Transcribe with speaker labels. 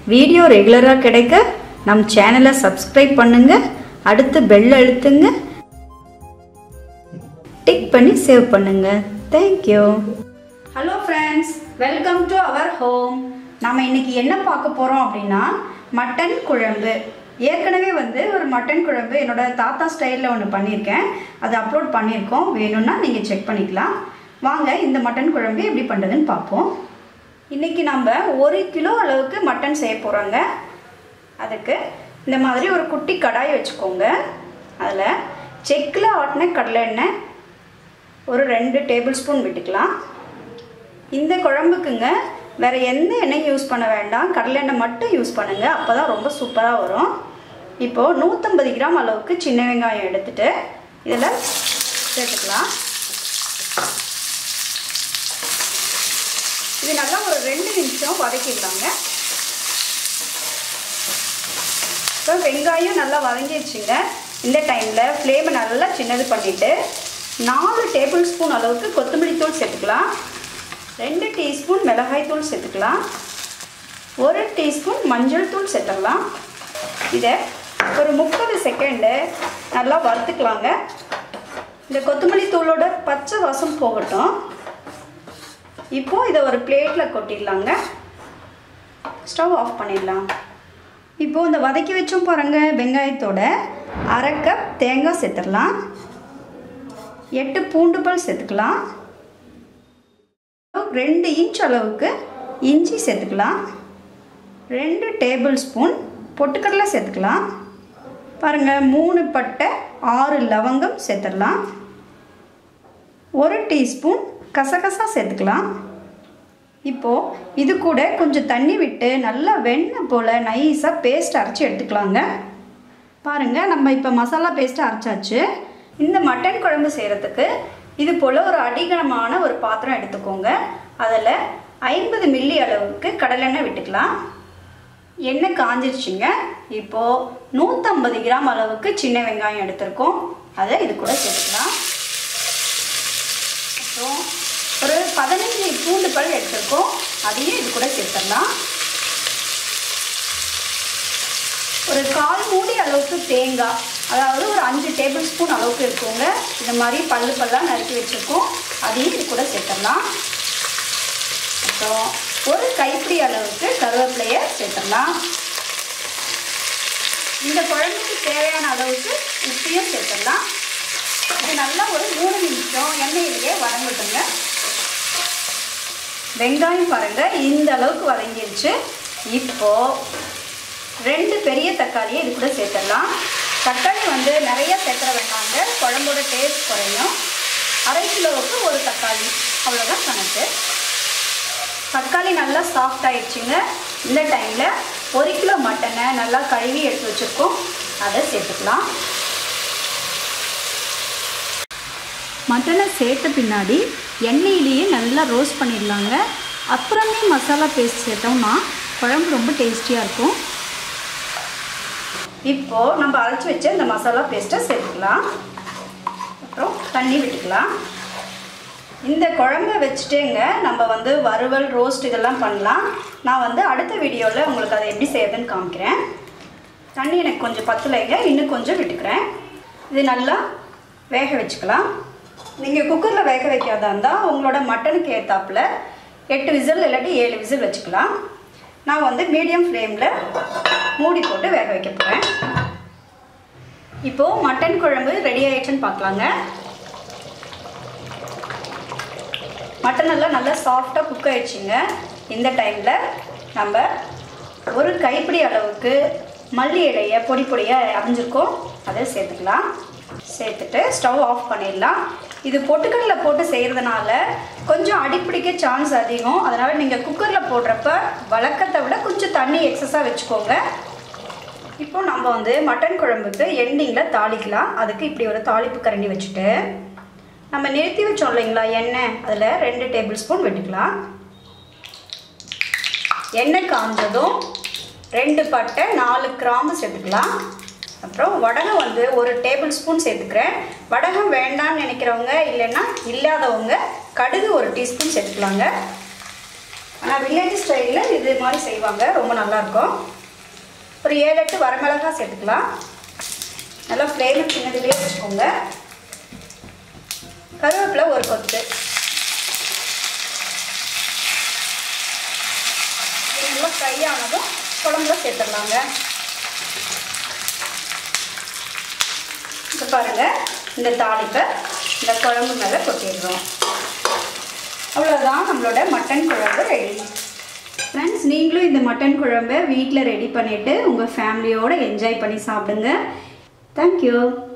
Speaker 1: video ரெகுலராக கிடைக்க நம் சேனலை சப்ஸ்கிரைப் பண்ணுங்க அடுத்து பெல் அழுத்துங்க டிக் பண்ணி சேவ் பண்ணுங்க thank you hello friends welcome to our home நம்ம இன்னைக்கு என்ன பார்க்க போகிறோம் அப்படின்னா மட்டன் குழம்பு ஏற்கனவே வந்து ஒரு மட்டன் குழம்பு என்னோட தாத்தா ஸ்டைலில் ஒன்று பண்ணியிருக்கேன் அதை அப்லோட் பண்ணியிருக்கோம் வேணும்னா நீங்கள் செக் பண்ணிக்கலாம் வாங்க இந்த மட்டன் குழம்பு எப்படி பண்ணுறதுன்னு பார்ப்போம் இன்றைக்கி நம்ம ஒரு கிலோ அளவுக்கு மட்டன் செய்ய போகிறோங்க அதுக்கு இந்த மாதிரி ஒரு குட்டி கடாய் வச்சுக்கோங்க அதில் செக்கில் ஆட்டின கடலை எண்ணெய் ஒரு ரெண்டு டேபிள் ஸ்பூன் விட்டுக்கலாம் இந்த குழம்புக்குங்க வேறு எந்த எண்ணெயும் யூஸ் பண்ண வேண்டாம் கடலை எண்ணெய் மட்டும் யூஸ் பண்ணுங்கள் அப்போ தான் ரொம்ப சூப்பராக வரும் இப்போது நூற்றம்பது கிராம் அளவுக்கு சின்ன வெங்காயம் எடுத்துட்டு இதில் சேர்த்துக்கலாம் இது நல்லா ஒரு ரெண்டு நிமிஷம் வதக்கிடலாங்க இப்போ வெங்காயம் நல்லா வதங்கிடுச்சுங்க இந்த டைமில் ஃப்ளேமை நல்லா சின்னது பண்ணிவிட்டு நாலு டேபிள் ஸ்பூன் அளவுக்கு கொத்தமல்லி தூள் சேர்த்துக்கலாம் ரெண்டு டீஸ்பூன் மிளகாய் தூள் சேர்த்துக்கலாம் ஒரு டீஸ்பூன் மஞ்சள் தூள் சேர்த்துக்கலாம் இதை ஒரு முப்பது செகண்டு நல்லா வறுத்துக்கலாங்க இந்த கொத்தமல்லி தூளோட பச்சை வாசம் போகட்டும் இப்போது இதை ஒரு பிளேட்டில் கொட்டிடலாங்க ஸ்டவ் ஆஃப் பண்ணிடலாம் இப்போது இந்த வதக்கி வச்சோம் பாருங்க வெங்காயத்தோட அரை கப் தேங்காய் சேர்த்துடலாம் எட்டு பூண்டு பல் சேர்த்துக்கலாம் ரெண்டு இன்ச் அளவுக்கு இஞ்சி சேர்த்துக்கலாம் ரெண்டு டேபிள் ஸ்பூன் பொட்டுக்கடலை சேர்த்துக்கலாம் பாருங்கள் மூணு பட்டை ஆறு லவங்கம் சேர்த்துடலாம் ஒரு டீஸ்பூன் கசகசா சேர்த்துக்கலாம் இப்போது இது கூட கொஞ்சம் தண்ணி விட்டு நல்லா வெண்ணெய் போல் நைஸாக பேஸ்ட் அரைச்சி எடுத்துக்கலாங்க பாருங்கள் நம்ம இப்போ மசாலா பேஸ்ட்டு அரைச்சாச்சு இந்த மட்டன் குழம்பு செய்கிறதுக்கு இது போல் ஒரு அடிகனமான ஒரு பாத்திரம் எடுத்துக்கோங்க அதில் ஐம்பது மில்லி அளவுக்கு கடலெண்ணெய் விட்டுக்கலாம் எண்ணெய் காஞ்சிருச்சுங்க இப்போது நூற்றம்பது கிராம் அளவுக்கு சின்ன வெங்காயம் எடுத்திருக்கோம் அதை இது கூட சேர்த்துக்கலாம் அப்புறம் ஒரு பதினஞ்சு பூண்டு பல் எடுத்திருக்கோம் அதையும் இது கூட சேர்த்துடலாம் ஒரு கால் மூடி அளவுக்கு தேங்காய் அதாவது ஒரு அஞ்சு டேபிள் ஸ்பூன் அளவுக்கு இருக்குங்க இந்த மாதிரி பல்லு பல்லாக நறுக்கி வச்சுருக்கோம் அதையும் இது கூட சேர்த்துடலாம் அப்புறம் ஒரு கைப்பிடி அளவுக்கு கருவேப்பிலையை சேர்த்துடலாம் இந்த குழம்புக்கு தேவையான அளவுக்கு உப்பையும் சேர்த்துடலாம் இது நல்லா ஒரு மூணு நிமிஷம் எண்ணெயிலேயே வதங்கட்டுங்க வெங்காயம் பாருங்கள் இந்த அளவுக்கு வதங்கிருச்சு இப்போது ரெண்டு பெரிய தக்காளியை இது கூட சேர்த்துடலாம் தக்காளி வந்து நிறைய சேர்த்துற வேண்டாங்க குழம்போட டேஸ்ட் குறையும் அரை கிலோவுக்கு ஒரு தக்காளி அவ்வளோதான் கணக்கு தக்காளி நல்லா சாஃப்ட் ஆயிடுச்சுங்க இந்த டைமில் ஒரு கிலோ மட்டனை நல்லா கழுவி எடுத்து வச்சுருக்கோம் அதை சேர்த்துக்கலாம் மட்டனை சேர்த்த பின்னாடி எண்ணெயிலேயே நல்லா ரோஸ்ட் பண்ணிடலாங்க அப்புறமே மசாலா பேஸ்ட் சேர்த்தோம்னா குழம்பு ரொம்ப டேஸ்டியாக இருக்கும் இப்போது நம்ம அரைச்சி வச்ச இந்த மசாலா பேஸ்ட்டை சேர்த்துக்கலாம் அப்புறம் தண்ணி விட்டுக்கலாம் இந்த குழம்ப வச்சுட்டேங்க நம்ம வந்து வறுவல் ரோஸ்ட் இதெல்லாம் பண்ணலாம் நான் வந்து அடுத்த வீடியோவில் உங்களுக்கு அதை எப்படி செய்யறதுன்னு காமிக்கிறேன் தண்ணி எனக்கு கொஞ்சம் பத்தலைங்க இன்னும் கொஞ்சம் விட்டுக்கிறேன் இது நல்லா வேக வச்சுக்கலாம் நீங்கள் குக்கரில் வேக வைக்காதா இருந்தால் உங்களோட மட்டனுக்கு ஏற்றாப்பில் எட்டு விசில் இல்லாட்டி ஏழு விசில் வச்சுக்கலாம் நான் வந்து மீடியம் ஃப்ளேமில் மூடி போட்டு வேக வைக்க போகிறேன் இப்போது மட்டன் குழம்பு ரெடி ஆயிடுச்சுன்னு பார்க்கலாங்க மட்டன் எல்லாம் நல்லா சாஃப்டாக குக் ஆயிடுச்சுங்க இந்த டைமில் நம்ம ஒரு கைப்பிடி அளவுக்கு மல்லி இலையை பொடி பொடியாக அரைஞ்சிருக்கோம் அதை சேர்த்துக்கலாம் சேர்த்துட்டு ஸ்டவ் ஆஃப் பண்ணிடலாம் இது பொட்டுக்கடலை போட்டு செய்கிறதுனால கொஞ்சம் அடிப்பிடிக்க சான்ஸ் அதிகம் அதனால் நீங்கள் குக்கரில் போடுறப்ப வழக்கத்தை விட கொஞ்சம் தண்ணி எக்ஸஸாக வச்சுக்கோங்க இப்போ நம்ம வந்து மட்டன் குழம்புக்கு எண்டிங்கில் தாளிக்கலாம் அதுக்கு இப்படி ஒரு தாளிப்பு கரண்டி வச்சுட்டு நம்ம நிறுத்தி வச்சோம் இல்லைங்களா எண்ணெய் அதில் ரெண்டு டேபிள் ஸ்பூன் விட்டுக்கலாம் எண்ணெய் காஞ்சதும் ரெண்டு பட்டை நாலு கிராம்பு சேர்த்துக்கலாம் அப்புறம் வடகம் வந்து ஒரு டேபிள் ஸ்பூன் சேர்த்துக்கிறேன் வடகம் வேண்டாம்னு நினைக்கிறவங்க இல்லைன்னா இல்லாதவங்க கடுகு ஒரு டீஸ்பூன் சேர்த்துக்கலாங்க ஆனால் வில்லேஜ் ஸ்டைலில் இது மாதிரி செய்வாங்க ரொம்ப நல்லாயிருக்கும் ஒரு ஏழு எட்டு வரமிளகாய் சேர்த்துக்கலாம் நல்லா ஃப்ளேமை சின்னதுலேயே வச்சுக்கோங்க கருவேப்பிலை ஒரு கொத்து இது நல்லா ஃப்ரை ஆனதும் குழம்புல சேர்த்துடலாங்க இப்போ பாருங்கள் இந்த தாளிப்பை இந்த குழம்பு மேலே கொட்டிடுறோம் அவ்வளோதான் நம்மளோட மட்டன் குழம்பு ரெடி ஃப்ரெண்ட்ஸ் நீங்களும் இந்த மட்டன் குழம்பை வீட்டில் ரெடி பண்ணிவிட்டு உங்கள் ஃபேமிலியோடு என்ஜாய் பண்ணி சாப்பிடுங்க தேங்க்யூ